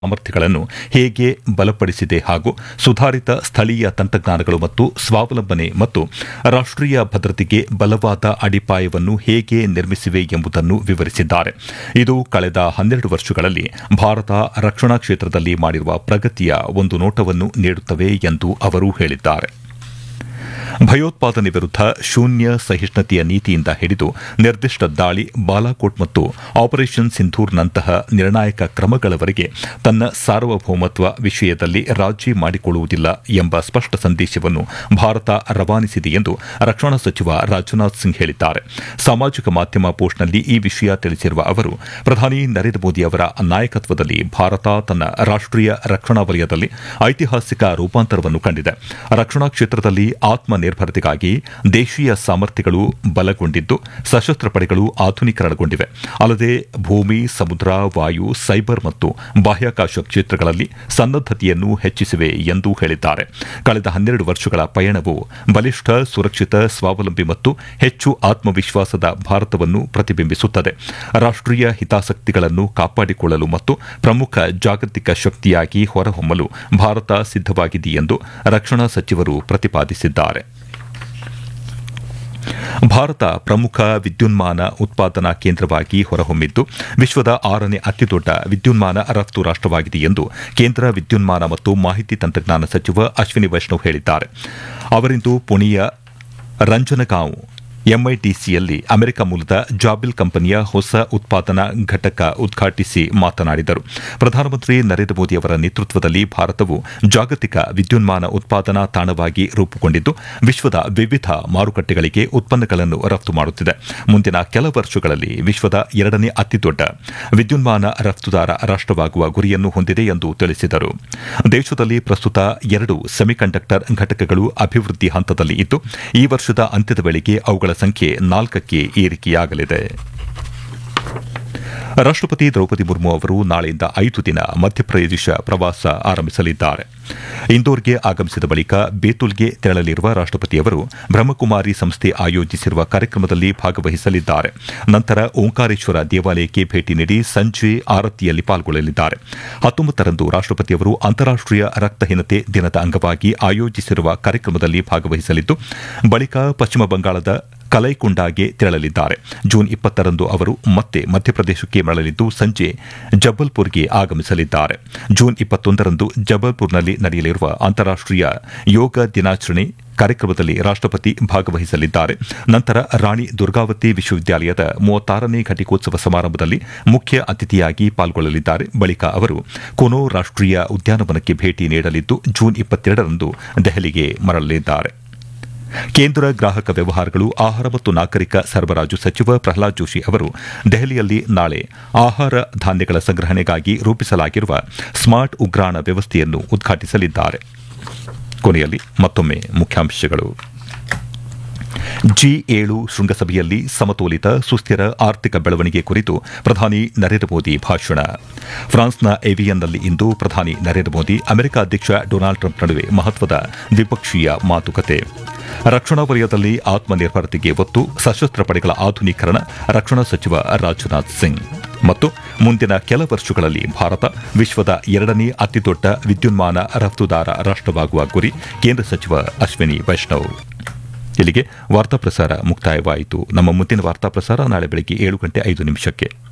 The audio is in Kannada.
ಸಾಮರ್ಥ್ಯಗಳನ್ನು ಹೇಗೆ ಬಲಪಡಿಸಿದೆ ಹಾಗೂ ಸುಧಾರಿತ ಸ್ಥಳೀಯ ತಂತ್ರಜ್ಞಾನಗಳು ಮತ್ತು ಸ್ವಾವಲಂಬನೆ ಮತ್ತು ರಾಷ್ಟೀಯ ಭದ್ರತೆಗೆ ಬಲವಾದ ಅಡಿಪಾಯವನ್ನು ಹೇಗೆ ನಿರ್ಮಿಸಿವೆ ಎಂಬುದನ್ನು ವಿವರಿಸಿದ್ದಾರೆ ಇದು ಕಳೆದ ಹನ್ನೆರಡು ವರ್ಷಗಳಲ್ಲಿ ಭಾರತ ರಕ್ಷಣಾ ಕ್ಷೇತ್ರದಲ್ಲಿ ಮಾಡಿರುವ ಪ್ರಗತಿಯ ಒಂದು ನೋಟವನ್ನು ನೀಡುತ್ತವೆ ಎಂದು ಅವರು ಹೇಳಿದ್ದಾರೆ ಭಯೋತ್ಪಾದನೆ ವಿರುದ್ಧ ಶೂನ್ಯ ಸಹಿಷ್ಣುತೆಯ ನೀತಿಯಿಂದ ಹಿಡಿದು ನಿರ್ದಿಷ್ಟ ದಾಳಿ ಬಾಲಾಕೋಟ್ ಮತ್ತು ಆಪರೇಷನ್ ಸಿಂಧೂರ್ನಂತಹ ನಿರ್ಣಾಯಕ ಕ್ರಮಗಳವರೆಗೆ ತನ್ನ ಸಾರ್ವಭೌಮತ್ವ ವಿಷಯದಲ್ಲಿ ರಾಜಿ ಮಾಡಿಕೊಳ್ಳುವುದಿಲ್ಲ ಎಂಬ ಸ್ಪಷ್ಟ ಸಂದೇಶವನ್ನು ಭಾರತ ರವಾನಿಸಿದೆ ಎಂದು ರಕ್ಷಣಾ ಸಚಿವ ರಾಜನಾಥ್ ಸಿಂಗ್ ಹೇಳಿದ್ದಾರೆ ಸಾಮಾಜಿಕ ಮಾಧ್ಯಮ ಪೋಸ್ಟ್ನಲ್ಲಿ ಈ ವಿಷಯ ತಿಳಿಸಿರುವ ಅವರು ಪ್ರಧಾನಿ ನರೇಂದ್ರ ಮೋದಿ ಅವರ ನಾಯಕತ್ವದಲ್ಲಿ ಭಾರತ ತನ್ನ ರಾಷ್ಟೀಯ ರಕ್ಷಣಾ ವಲಯದಲ್ಲಿ ಐತಿಹಾಸಿಕ ರೂಪಾಂತರವನ್ನು ಕಂಡಿದೆ ರಕ್ಷಣಾ ಕ್ಷೇತ್ರದಲ್ಲಿ ಆತ್ಮನಿರ್ಭರತೆಗಾಗಿ ದೇಶೀಯ ಸಾಮರ್ಥ್ಯಗಳು ಬಲಗೊಂಡಿದ್ದು ಸಶಸ್ತ್ರ ಪಡೆಗಳು ಆಧುನೀಕರಣಗೊಂಡಿವೆ ಅಲ್ಲದೆ ಭೂಮಿ ಸಮುದ್ರ ವಾಯು ಸೈಬರ್ ಮತ್ತು ಬಾಹ್ಯಾಕಾಶ ಕ್ಷೇತ್ರಗಳಲ್ಲಿ ಸನ್ನದ್ದತೆಯನ್ನು ಹೆಚ್ಚಿಸಿವೆ ಎಂದು ಹೇಳಿದ್ದಾರೆ ಕಳೆದ ಹನ್ನೆರಡು ವರ್ಷಗಳ ಪಯಣವು ಬಲಿಷ್ಠ ಸುರಕ್ಷಿತ ಸ್ವಾವಲಂಬಿ ಮತ್ತು ಹೆಚ್ಚು ಆತ್ಮವಿಶ್ವಾಸದ ಭಾರತವನ್ನು ಪ್ರತಿಬಿಂಬಿಸುತ್ತದೆ ರಾಷ್ಟೀಯ ಹಿತಾಸಕ್ತಿಗಳನ್ನು ಕಾಪಾಡಿಕೊಳ್ಳಲು ಮತ್ತು ಪ್ರಮುಖ ಜಾಗತಿಕ ಶಕ್ತಿಯಾಗಿ ಹೊರಹೊಮ್ಮಲು ಭಾರತ ಸಿದ್ದವಾಗಿದೆ ಎಂದು ರಕ್ಷಣಾ ಸಚಿವರು ಪ್ರತಿಪಾದಿಸಿದ್ದಾರೆ ಭಾರತ ಪ್ರಮುಖ ವಿದ್ಯುನ್ಮಾನ ಉತ್ಪಾದನಾ ಕೇಂದ್ರವಾಗಿ ಹೊರಹೊಮ್ಮಿದ್ದು ವಿಶ್ವದ ಆರನೇ ಅತಿದೊಡ್ಡ ವಿದ್ಯುನ್ಮಾನ ರಫ್ತು ರಾಷ್ಟವಾಗಿದೆ ಎಂದು ಕೇಂದ್ರ ವಿದ್ಯುನ್ಮಾನ ಮತ್ತು ಮಾಹಿತಿ ತಂತ್ರಜ್ಞಾನ ಸಚಿವ ಅಶ್ವಿನಿ ವೈಷ್ಣವ್ ಹೇಳಿದ್ದಾರೆ ಅವರಿಂದು ಪುಣೆಯ ರಂಜನಗಾಂವ್ ಎಂಐಟಿಸಿಯಲ್ಲಿ ಅಮೆರಿಕ ಮೂಲದ ಜಾಬಿಲ್ ಕಂಪನಿಯ ಹೊಸ ಉತ್ಪಾದನಾ ಘಟಕ ಉದ್ಘಾಟಿಸಿ ಮಾತನಾಡಿದರು ಪ್ರಧಾನಮಂತ್ರಿ ನರೇಂದ್ರ ಮೋದಿ ಅವರ ನೇತೃತ್ವದಲ್ಲಿ ಭಾರತವು ಜಾಗತಿಕ ವಿದ್ಯುನ್ಮಾನ ಉತ್ಪಾದನಾ ತಾಣವಾಗಿ ರೂಪುಗೊಂಡಿದ್ದು ವಿಶ್ವದ ವಿವಿಧ ಮಾರುಕಟ್ಟೆಗಳಿಗೆ ಉತ್ಪನ್ನಗಳನ್ನು ರಫ್ತು ಮಾಡುತ್ತಿದೆ ಮುಂದಿನ ಕೆಲ ವರ್ಷಗಳಲ್ಲಿ ವಿಶ್ವದ ಎರಡನೇ ಅತಿದೊಡ್ಡ ವಿದ್ಯುನ್ಮಾನ ರಫ್ತುದಾರ ರಾಷ್ಟವಾಗುವ ಗುರಿಯನ್ನು ಹೊಂದಿದೆ ಎಂದು ತಿಳಿಸಿದರು ದೇಶದಲ್ಲಿ ಪ್ರಸ್ತುತ ಎರಡು ಸೆಮಿಕಂಡಕ್ಟರ್ ಘಟಕಗಳು ಅಭಿವೃದ್ಧಿ ಹಂತದಲ್ಲಿ ಇದ್ದು ಈ ವರ್ಷದ ಅಂತ್ಯದ ವೇಳೆಗೆ ಅವುಗಳ ಸಂಖ್ಯೆ ನಾಲ್ಕಕ್ಕೆ ಏರಿಕೆಯಾಗಲಿದೆ ರಾಷ್ಟಪತಿ ದ್ರೌಪದಿ ಮುರ್ಮು ಅವರು ನಾಳೆಯಿಂದ ಐದು ದಿನ ಮಧ್ಯಪ್ರದೇಶ ಪ್ರವಾಸ ಆರಂಭಿಸಲಿದ್ದಾರೆ ಇಂದೋರ್ಗೆ ಆಗಮಿಸಿದ ಬಳಿಕ ಬೇತುಲ್ಗೆ ತೆರಳಲಿರುವ ರಾಷ್ಟಪತಿಯವರು ಬ್ರಹ್ಮಕುಮಾರಿ ಸಂಸ್ಥೆ ಆಯೋಜಿಸಿರುವ ಕಾರ್ಯಕ್ರಮದಲ್ಲಿ ಭಾಗವಹಿಸಲಿದ್ದಾರೆ ನಂತರ ಓಂಕಾರೇಶ್ವರ ದೇವಾಲಯಕ್ಕೆ ಭೇಟಿ ನೀಡಿ ಸಂಜೆ ಆರತಿಯಲ್ಲಿ ಪಾಲ್ಗೊಳ್ಳಲಿದ್ದಾರೆ ಹತ್ತೊಂಬತ್ತರಂದು ರಾಷ್ಟಪತಿಯವರು ಅಂತಾರಾಷ್ಟೀಯ ರಕ್ತಹೀನತೆ ದಿನದ ಅಂಗವಾಗಿ ಆಯೋಜಿಸಿರುವ ಕಾರ್ಯಕ್ರಮದಲ್ಲಿ ಭಾಗವಹಿಸಲಿದ್ದು ಬಳಿಕ ಪಶ್ಚಿಮ ಬಂಗಾಳದ ಕಲೈಕುಂಡಾಗೆ ತೆರಳಲಿದ್ದಾರೆ ಜೂನ್ ಇಪ್ಪತ್ತರಂದು ಅವರು ಮತ್ತೆ ಮಧ್ಯಪ್ರದೇಶಕ್ಕೆ ಮರಳಲಿದ್ದು ಸಂಜೆ ಜಬ್ಬಲ್ಪುರ್ಗೆ ಆಗಮಿಸಲಿದ್ದಾರೆ ಜೂನ್ ಇಪ್ಪತ್ತೊಂದರಂದು ಜಬ್ಬಲ್ಪುರ್ನಲ್ಲಿ ನಡೆಯಲಿರುವ ಅಂತಾರಾಷ್ಟೀಯ ಯೋಗ ದಿನಾಚರಣೆ ಕಾರ್ಯಕ್ರಮದಲ್ಲಿ ರಾಷ್ಟಪತಿ ಭಾಗವಹಿಸಲಿದ್ದಾರೆ ನಂತರ ರಾಣಿ ದುರ್ಗಾವತಿ ವಿಶ್ವವಿದ್ಯಾಲಯದ ಮೂವತ್ತಾರನೇ ಘಟಿಕೋತ್ಸವ ಸಮಾರಂಭದಲ್ಲಿ ಮುಖ್ಯ ಅತಿಥಿಯಾಗಿ ಪಾಲ್ಗೊಳ್ಳಲಿದ್ದಾರೆ ಬಳಿಕ ಅವರು ಕೊನೋ ರಾಷ್ಟೀಯ ಉದ್ಯಾನವನಕ್ಕೆ ಭೇಟಿ ನೀಡಲಿದ್ದು ಜೂನ್ ಇಪ್ಪತ್ತೆರಡರಂದು ದೆಹಲಿಗೆ ಮರಳಲಿದ್ದಾರೆ ಕೇಂದ್ರ ಗ್ರಾಹಕ ವ್ಯವಹಾರಗಳು ಆಹಾರ ಮತ್ತು ನಾಗರಿಕ ಸರಬರಾಜು ಸಚಿವ ಪ್ರಹ್ಲಾದ್ ಜೋಶಿ ಅವರು ದೆಹಲಿಯಲ್ಲಿ ನಾಳೆ ಆಹಾರ ಧಾನ್ಯಗಳ ಸಂಗ್ರಹಣೆಗಾಗಿ ರೂಪಿಸಲಾಗಿರುವ ಸ್ಮಾರ್ಟ್ ಉಗ್ರಾಣ ವ್ಯವಸ್ಥೆಯನ್ನು ಉದ್ಘಾಟಿಸಲಿದ್ದಾರೆ ಕೊನೆಯಲ್ಲಿ ಮತ್ತೊಮ್ಮೆ ಮುಖ್ಯಾಂಶಗಳು ಜಿ ಏಳು ಶೃಂಗಸಭೆಯಲ್ಲಿ ಸಮತೋಲಿತ ಸುಸ್ಥಿರ ಆರ್ಥಿಕ ಬೆಳವಣಿಗೆ ಕುರಿತು ಪ್ರಧಾನಿ ನರೇಂದ್ರ ಮೋದಿ ಭಾಷಣ ಫ್ರಾನ್ಸ್ನ ಏವಿಯನ್ನಲ್ಲಿ ಇಂದು ಪ್ರಧಾನಿ ನರೇಂದ್ರ ಮೋದಿ ಅಮೆರಿಕ ಅಧ್ಯಕ್ಷ ಡೊನಾಲ್ಡ್ ಟ್ರಂಪ್ ನಡುವೆ ಮಹತ್ವದ ದ್ವಿಪಕ್ಷೀಯ ಮಾತುಕತೆ ರಕ್ಷಣಾ ವಲಯದಲ್ಲಿ ಆತ್ಮನಿರ್ಭರತೆಗೆ ಒತ್ತು ಸಶಸ್ತ್ರ ಪಡೆಗಳ ಆಧುನೀಕರಣ ರಕ್ಷಣಾ ಸಚಿವ ರಾಜನಾಥ್ ಸಿಂಗ್ ಮತ್ತು ಮುಂದಿನ ಕೆಲ ವರ್ಷಗಳಲ್ಲಿ ಭಾರತ ವಿಶ್ವದ ಎರಡನೇ ಅತಿದೊಡ್ಡ ವಿದ್ಯುನ್ಮಾನ ರಫ್ತುದಾರ ರಾಷ್ಟವಾಗುವ ಗುರಿ ಕೇಂದ್ರ ಸಚಿವ ಅಶ್ವಿನಿ ವೈಷ್ಣವ್ ಇಲ್ಲಿಗೆ ವಾರ್ತಾ ಪ್ರಸಾರ ಮುಕ್ತಾಯವಾಯಿತು ನಮ್ಮ ಮುಂದಿನ ವಾರ್ತಾ ಪ್ರಸಾರ ನಾಳೆ ಬೆಳಗ್ಗೆ ಏಳು ಗಂಟೆ ಐದು ನಿಮಿಷಕ್ಕೆ